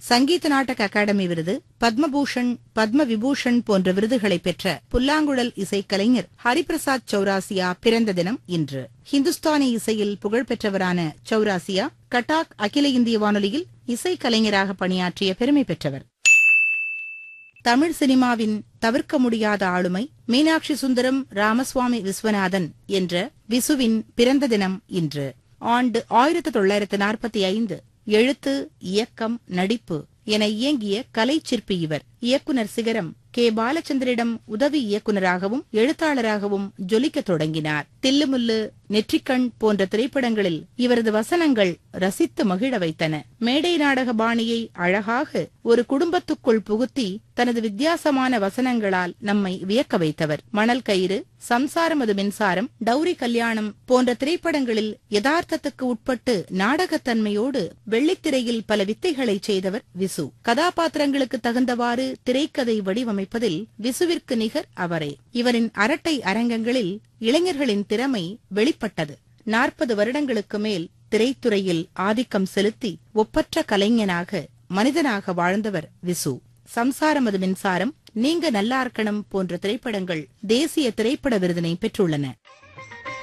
சங்கீத நாடக அகாடமி விருது பத்மபூஷன் பத்ம விபூஷன் போன்ற விருதுகளை பெற்ற புல்லாங்குழல் இசைக்கலைஞர் ஹரிபிரசாத் சௌராசியா பிறந்த தினம் இன்று ஹிந்துஸ்தானி இசையில் புகழ்பெற்றவரான சௌராசியா கட்டாக் அகில இந்திய வானொலியில் இசைக்கலைஞராக பணியாற்றிய பெருமை பெற்றவர் தமிழ் சினிமாவின் தவிர்க்க முடியாத ஆளுமை மீனாட்சி சுந்தரம் ராமசுவாமி விஸ்வநாதன் என்ற விசுவின் பிறந்த தினம் இன்று ஆண்டு ஆயிரத்து தொள்ளாயிரத்து நாற்பத்தி ஐந்து எழுத்து இயக்கம் நடிப்பு என இயங்கிய கலை சிற்பி இவர் இயக்குனர் சிகரம் கே பாலச்சந்திரிடம் உதவி இயக்குனராகவும் எழுத்தாளராகவும் ஜொலிக்கத் தொடங்கினார் தில்லுமுல்லு நெற்றிக்கண் போன்ற திரைப்படங்களில் இவரது வசனங்கள் ரசித்து மகிழ வைத்தன மேடை நாடக பாணியை அழகாக ஒரு குடும்பத்துக்குள் புகுத்தி தனது வித்தியாசமான வசனங்களால் நம்மை வியக்க வைத்தவர் மணல் கயிறு சம்சாரம் அது மின்சாரம் டௌரி கல்யாணம் போன்ற திரைப்படங்களில் யதார்த்தத்துக்கு உட்பட்டு நாடகத்தன்மையோடு வெள்ளித்திரையில் பல வித்தைகளை செய்தவர் விசு கதாபாத்திரங்களுக்கு தகுந்தவாறு திரைக்கதை வடிவமைப்பதில் விசுவிற்கு நிகர் அவரே இவரின் அரட்டை அரங்கங்களில் இளைஞர்களின் திறமை வெளிப்பட்டது நாற்பது வருடங்களுக்கு மேல் திரைத்துறையில் ஆதிக்கம் செலுத்தி ஒப்பற்ற கலைஞனாக மனிதனாக வாழ்ந்தவர் விசு சம்சாரம் அது மின்சாரம் நீங்க நல்லார்க்கணம் போன்ற திரைப்படங்கள் தேசிய திரைப்பட விருதினை பெற்றுள்ளன